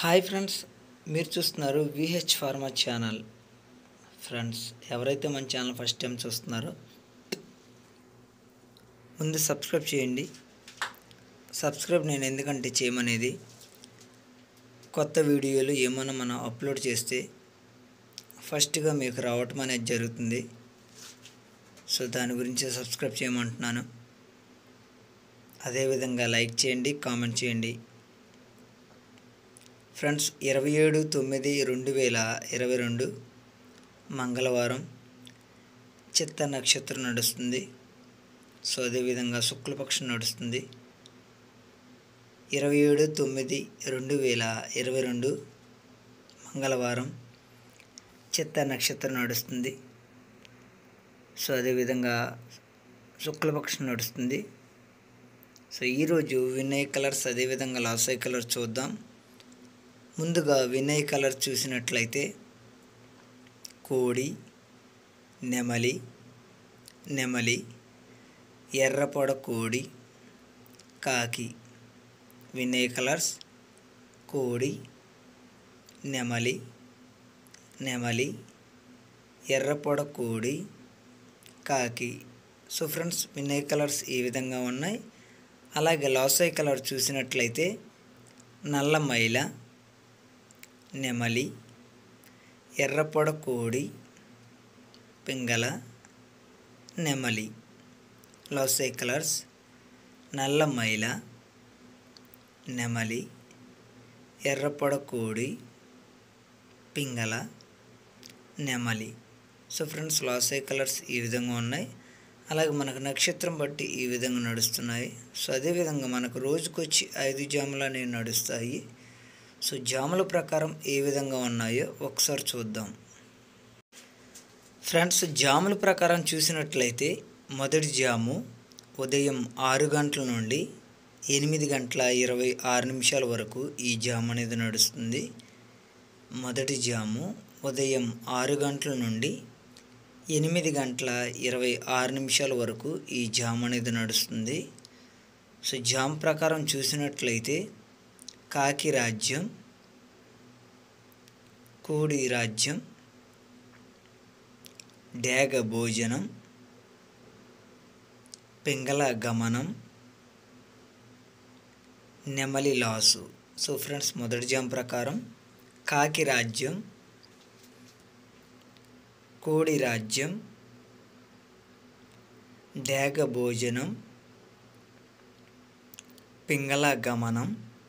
hi friends మీరు చూస్తున్నారు VH pharma channel friends ఎవరైతే మన ఛానల్ ఫస్ట్ టైం చూస్తున్నారో ముందు సబ్స్క్రైబ్ చేయండి సబ్స్క్రైబ్ నేను ఎందుకంటే చేయమనేది కొత్త వీడియోలు ఏమైనా మనం అప్లోడ్ చేస్తే ఫస్ట్గా మీకు రావటం అనేది జరుగుతుంది సో దాని గురించి సబ్స్క్రైబ్ చేయమంటున్నాను అదేవిధంగా లైక్ చేయండి కామెంట్ చేయండి ఫ్రెండ్స్ ఇరవై ఏడు తొమ్మిది రెండు వేల ఇరవై రెండు మంగళవారం చిత్త నక్షత్రం నడుస్తుంది సో అదేవిధంగా శుక్లపక్షం నడుస్తుంది ఇరవై ఏడు తొమ్మిది రెండు వేల ఇరవై రెండు మంగళవారం చిత్త నక్షత్రం నడుస్తుంది సో అదేవిధంగా శుక్లపక్షం నడుస్తుంది సో ఈరోజు వినయ్ కలర్స్ అదేవిధంగా లాసాయ్ కలర్ చూద్దాం ముందుగా వినయ్ కలర్ చూసినట్లయితే కోడి నెమలి నెమలి ఎర్రపొడ కోడి కాకి వినయ్ కలర్స్ కోడి నెమలి నెమలి ఎర్రపొడ కోడి కాకి సో ఫ్రెండ్స్ వినయ్ కలర్స్ ఈ విధంగా ఉన్నాయి అలాగే లాసాయ్ కలర్ చూసినట్లయితే నల్ల మైల నెమలి ఎర్రపొడ కోడి పింగళ నెమలి లాసై కలర్స్ నల్ల మైల నెమలి ఎర్రపొడ కోడి పింగళ నెమలి సో ఫ్రెండ్స్ లాసై కలర్స్ ఈ విధంగా ఉన్నాయి అలాగే మనకు నక్షత్రం బట్టి ఈ విధంగా నడుస్తున్నాయి సో అదేవిధంగా మనకు రోజుకొచ్చి ఐదు జాములు అనేవి నడుస్తాయి సో జాముల ప్రకారం ఏ విధంగా ఉన్నాయో ఒకసారి చూద్దాం ఫ్రెండ్స్ జాముల ప్రకారం చూసినట్లయితే మొదటి జాము ఉదయం ఆరు గంటల నుండి ఎనిమిది గంటల ఇరవై ఆరు నిమిషాల వరకు ఈ జాము అనేది నడుస్తుంది మొదటి జాము ఉదయం ఆరు గంటల నుండి ఎనిమిది గంటల ఇరవై ఆరు నిమిషాల వరకు ఈ జామ్ అనేది నడుస్తుంది సో జామ్ ప్రకారం చూసినట్లయితే కాకి రాజ్యం కోడి రాజ్యం డేగ భోజనం పింగళ గమనం నెమలి లాసు సో ఫ్రెండ్స్ మొదటి జామ్ ప్రకారం కాకి రాజ్యం కోడి రాజ్యం డేగ భోజనం పింగళ గమనం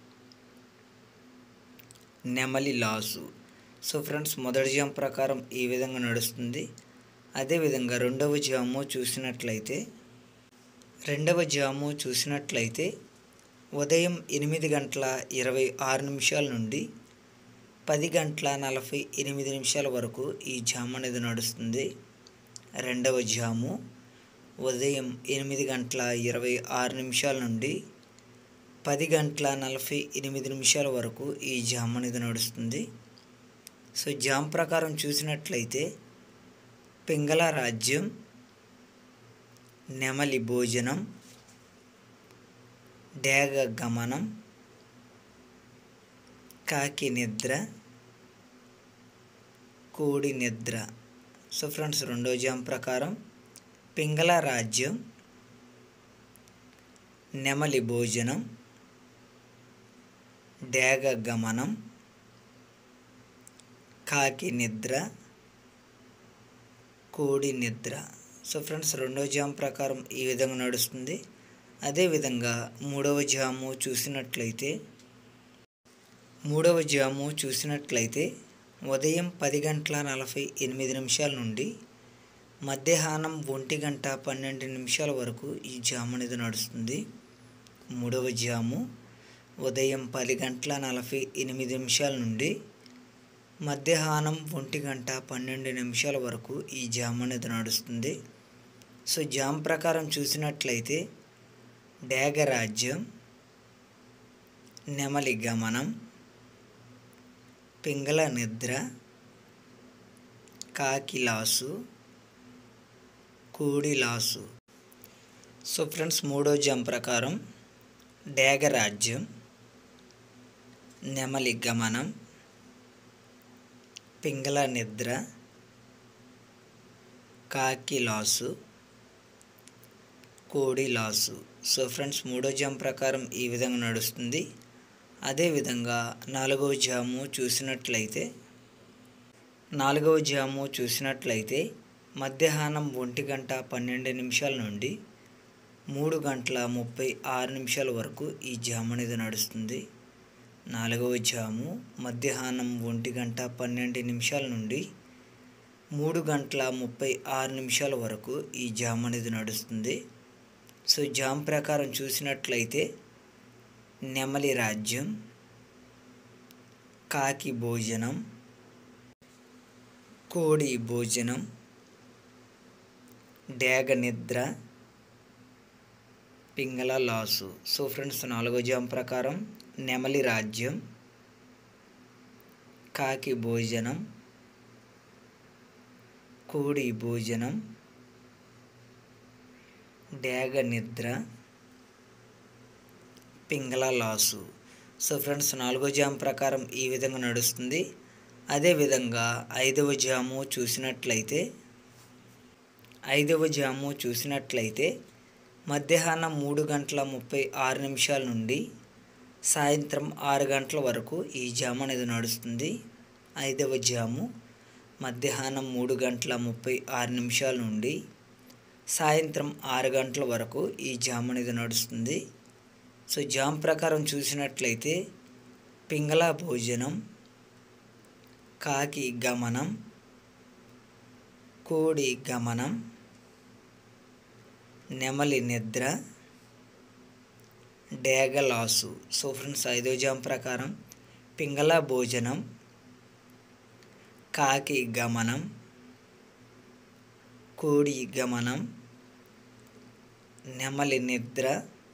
నెమలి లాసు సో ఫ్రెండ్స్ మొదటి జామ్ ప్రకారం ఈ విధంగా నడుస్తుంది అదేవిధంగా రెండవ జాము చూసినట్లయితే రెండవ జాము చూసినట్లయితే ఉదయం ఎనిమిది గంటల ఇరవై ఆరు నిమిషాల నుండి పది గంటల నలభై ఎనిమిది నిమిషాల వరకు ఈ జాము అనేది నడుస్తుంది రెండవ జాము ఉదయం ఎనిమిది గంటల ఇరవై ఆరు నిమిషాల నుండి పది గంటల నలభై ఎనిమిది నిమిషాల వరకు ఈ జామ్ అనేది నడుస్తుంది సో జామ్ ప్రకారం చూసినట్లయితే పింగళ రాజ్యం నెమలి భోజనం డేగ గమనం కాకి నిద్ర కోడి నిద్ర సో ఫ్రెండ్స్ రెండో జామ్ ప్రకారం పింగళ రాజ్యం నెమలి భోజనం డేగ గమనం కాకి నిద్ర కోడి నిద్ర సో ఫ్రెండ్స్ రెండో జామ్ ప్రకారం ఈ విధంగా నడుస్తుంది అదేవిధంగా మూడవ జాము చూసినట్లయితే మూడవ జాము చూసినట్లయితే ఉదయం పది గంటల నలభై ఎనిమిది నిమిషాల నుండి మధ్యాహ్నం ఒంటి గంట పన్నెండు నిమిషాల వరకు ఈ జాము అనేది నడుస్తుంది మూడవ జాము ఉదయం పది గంటల నలభై ఎనిమిది నిమిషాల నుండి మధ్యాహ్నం ఒంటి గంట పన్నెండు నిమిషాల వరకు ఈ జామ్ అనేది నడుస్తుంది సో జామ్ ప్రకారం చూసినట్లయితే డేగరాజ్యం నెమలి గమనం పింగళ నిద్ర కాకి లాసు కోడి లాసు సో ఫ్రెండ్స్ మూడో జామ్ ప్రకారం డేగరాజ్యం నెమలి గమనం పింగళ నిద్ర కాకి లాసు కోడి లాసు సో ఫ్రెండ్స్ మూడో జామ్ ప్రకారం ఈ విధంగా నడుస్తుంది అదేవిధంగా నాలుగవ జాము చూసినట్లయితే నాలుగవ జాము చూసినట్లయితే మధ్యాహ్నం ఒంటి గంట పన్నెండు నిమిషాల నుండి మూడు గంటల ముప్పై ఆరు నిమిషాల వరకు ఈ జాము అనేది నడుస్తుంది నాలుగవ జాము మధ్యాహ్నం ఒంటి గంట పన్నెండు నిమిషాల నుండి మూడు గంటల ముప్పై ఆరు నిమిషాల వరకు ఈ జామ్ అనేది నడుస్తుంది సో జామ్ ప్రకారం చూసినట్లయితే నెమలి రాజ్యం కాకి భోజనం కోడి భోజనం డేగ నిద్ర పింగళ లాసు సో ఫ్రెండ్స్ నాలుగో జామ్ ప్రకారం నెమలి రాజ్యం కాకి భోజనం కోడి భోజనం డేగ నిద్ర పింగళ లాసు సో ఫ్రెండ్స్ నాలుగో జామ్ ప్రకారం ఈ విధంగా నడుస్తుంది అదేవిధంగా ఐదవ జాము చూసినట్లయితే ఐదవ జాము చూసినట్లయితే మధ్యాహ్నం మూడు గంటల ముప్పై ఆరు నిమిషాల నుండి సాయంత్రం ఆరు గంటల వరకు ఈ జాము అనేది నడుస్తుంది ఐదవ జాము మధ్యాహ్నం మూడు గంటల ముప్పై ఆరు నిమిషాల నుండి సాయంత్రం ఆరు గంటల వరకు ఈ జామ్ అనేది నడుస్తుంది సో జామ్ ప్రకారం చూసినట్లయితే పింగళ భోజనం కాకి గమనం కోడి గమనం నెమలి నిద్ర డేగ లాసు సో ఫ్రెండ్స్ ఐదో జామ్ ప్రకారం పింగళ భోజనం కాకి గమనం కోడి గమనం నెమలి నిద్ర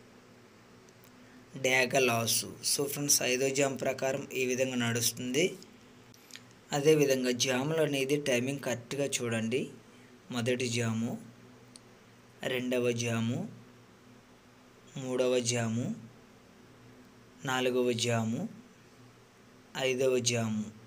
డేగ లాసు సో ఫ్రెండ్స్ ఐదో జామ్ ప్రకారం ఈ విధంగా నడుస్తుంది అదేవిధంగా జాములు అనేది టైమింగ్ కరెక్ట్గా చూడండి మొదటి జాము రెండవ జాము మూడవ జాము నాలుగవ జాము ఐదవ జాము